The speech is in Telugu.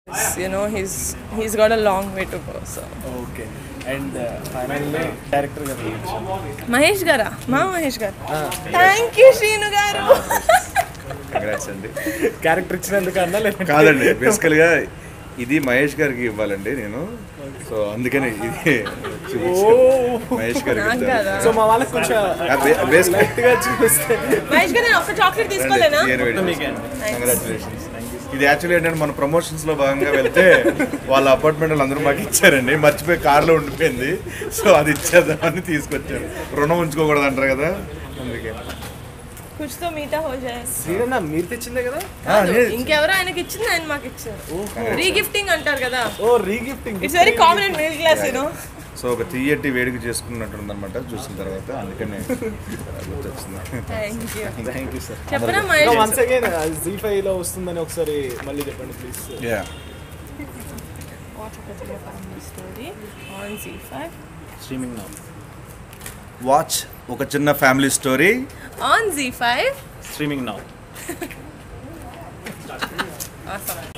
You know, he's he's got a long way to go. So okay and finally director గారు మహేష్ గారా మా మహేష్ గారు థ్యాంక్ యూ శ్రీను గారు కంగ్రాట్స్ అండి క్యారెక్టర్ ఇచ్చినందుకన్నా లేదంటే కాదండి బేసికల్గా ఇది మహేష్ గారికి ఇవ్వాలండి నేను సో అందుకని ఇది మహేష్ గారికి నాకు కదా. సో మా వాళ్ళకి కొంచెం బేసిక్ లైట్ గా చూపిస్తే మహేష్ గారు నేను ఒక్క చాక్లెట్ తీసుకోలేనా కంగ్రాచులేషన్స్ ఇది యాక్చువల్లీ ఏంటంటే మన ప్రమోషన్స్ లో భాగంగా వెళ్తే వాళ్ళ అపార్ట్మెంట్ వాళ్ళు అందరూ మాకు ఇచ్చారండి మర్చిపోయి కార్లో ఉండిపోయింది సో అది ఇచ్చేద్దామని తీసుకొచ్చారు రుణం ఉంచుకోకూడదు అంటారు కదా అందుకే కుచ్ తో మీఠా హో జాయే శ్రీరన్న మీరు తెచ్చిందే కదా ఆ, లేదు. ఇంకెవరో ఆయనకి ఇచ్చింది ఆయన మాకు ఇచ్చారు రీగిఫ్టింగ్ అంటారు కదా oh regifting it's very common in middle class you know so ఒక తీయటి వేడికి చేసుకున్నట్టుంది అనమాట చూసిన తర్వాత అందుకనే గుర్తొచ్చింది thank you thank you sir చెప్పనా Mahesh once again Zee five లో వస్తుందని ఒకసారి మళ్ళీ చెప్పండి please yeah watch Oka Chinna family story on Zee five streaming now watch Oka Chinna family story on Zee five streaming now awesome